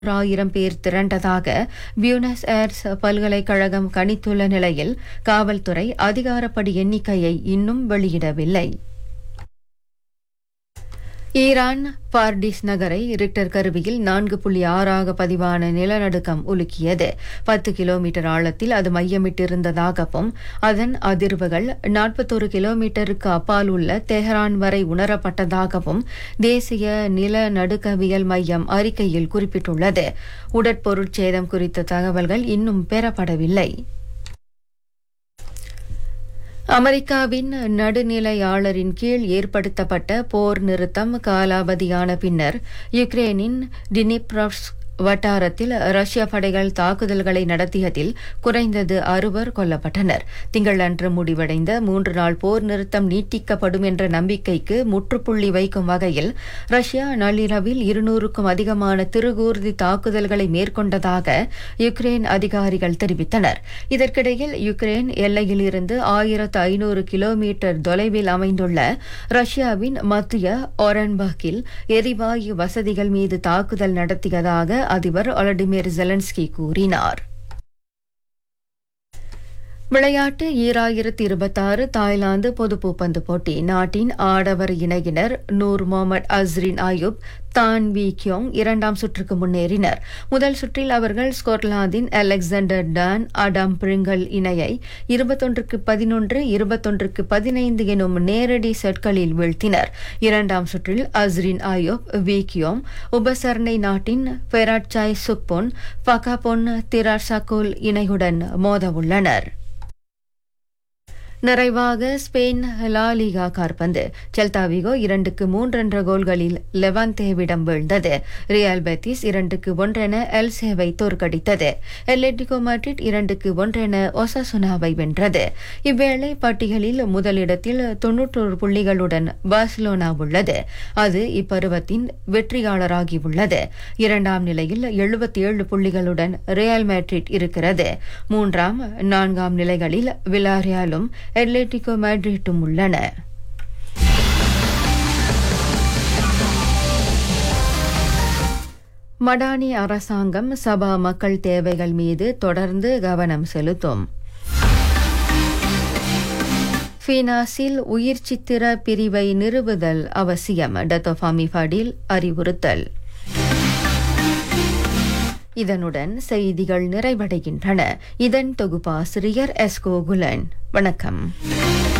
ஆயிரம் பேர் திரண்டதாக Buenos airs பல்கலைக்கழகம் கணித்துள்ள நிலையில் காவல்துறை அதிகாரப்படி எண்ணிக்கையை இன்னும் வெளியிடவில்லை ஈரான் பார்டிஸ் நகரை ரிக்டர் கருவியில் நான்கு புள்ளி ஆறாக பதிவான நிலநடுக்கம் உலுக்கியது பத்து கிலோமீட்டர் ஆழத்தில் அது மையமிட்டிருந்ததாகவும் அதன் அதிர்வுகள் நாற்பத்தொரு கிலோமீட்டருக்கு அப்பால் உள்ள தெஹரான் வரை உணரப்பட்டதாகவும் தேசிய நிலநடுக்கவியல் மையம் அறிக்கையில் குறிப்பிட்டுள்ளது உடற்பொருட்சேதம் குறித்த தகவல்கள் இன்னும் பெறப்படவில்லை அமெரிக்காவின் நடுநிலையாளரின் கீழ் ஏற்படுத்தப்பட்ட போர் நிறுத்தம் காலாவதியான பின்னர் யுக்ரேனின் டினிப்ரஸ் வட்டாரத்தில் ரஷ்ய படைகள் தாக்குதல்களை நடத்தியதில் குறைந்தது அறுவர் கொல்லப்பட்டனர் திங்களன்று முடிவடைந்த மூன்று நாள் போர் நிறுத்தம் நீட்டிக்கப்படும் என்ற நம்பிக்கைக்கு முற்றுப்புள்ளி வைக்கும் வகையில் ரஷ்யா நள்ளிரவில் இருநூறுக்கும் அதிகமான திருகூர்தி தாக்குதல்களை மேற்கொண்டதாக யுக்ரேன் அதிகாரிகள் தெரிவித்தனர் இதற்கிடையில் யுக்ரேன் எல்லையில் இருந்து ஆயிரத்து ஐநூறு கிலோமீட்டர் தொலைவில் அமைந்துள்ள ரஷ்யாவின் மத்திய ஒரன்பர்கில் எரிவாயு வசதிகள் மீது தாக்குதல் நடத்தியதாக அதிபர் ஒலடிமிர் ஜெலன்ஸ்கி கூறினார் விளையாட்டு ஈராயிரத்தி இருபத்தாறு தாய்லாந்து பொது பூப்பந்து போட்டி நாட்டின் ஆடவர் இணையினர் நூர் முகமது அஸ்ரின் ஆயுப் தான் வி கியோங் இரண்டாம் சுற்றுக்கு முன்னேறினர் முதல் சுற்றில் அவர்கள் ஸ்கொட்லாந்தின் அலெக்சாண்டர் டான் அடாம் பிரிங்கல் இணையை இருபத்தொன்றுக்கு பதினொன்று இருபத்தொன்றுக்கு பதினைந்து எனும் நேரடி செட்களில் வீழ்த்தினர் இரண்டாம் சுற்றில் அஸ்ரின் ஆயோப் வி கியோம் உபசரணை நாட்டின் பெராட்சாய் சுக்பொன் பகாபொன் திராசகோல் இணையுடன் மோதவுள்ளனர் நிறைவாக ஸ்பெயின் லா லீகா கார்பந்து செல்தாவிகோ இரண்டுக்கு மூன்றென்ற கோல்களில் லெவாந்தேவிடம் வீழ்ந்தது ரியால் பெத்திஸ் இரண்டுக்கு ஒன்றென எல்சேவை தோற்கடித்தது எல்லெட்டிகோ மாட்ரிட் இரண்டுக்கு ஒன்றென ஒசசுனாவை வென்றது இவ்வேளை பட்டியலில் முதலிடத்தில் தொன்னூற்றோரு புள்ளிகளுடன் பார்சிலோனா உள்ளது அது இப்பருவத்தின் வெற்றியாளராகியுள்ளது இரண்டாம் நிலையில் எழுபத்தி ஏழு புள்ளிகளுடன் ரியால் மேட்ரிட் இருக்கிறது மூன்றாம் நான்காம் நிலைகளில் விலாரியாலும் அட்லெட்டிகோ மேட்ரிட்டும் உள்ளன மடானி அரசாங்கம் சபா மக்கள் தேவைகள் மீது தொடர்ந்து கவனம் செலுத்தும் ஃபீனாஸில் உயிர் சித்திர பிரிவை நிறுவுதல் அவசியம் டத்தோஃபாமி ஃபடில் அறிவுறுத்தல் இதனுடன் செய்திகள் நிறைவடைகின்றன இதன் தொகுப்பாசிரியர் எஸ்கோ குலன் வணக்கம்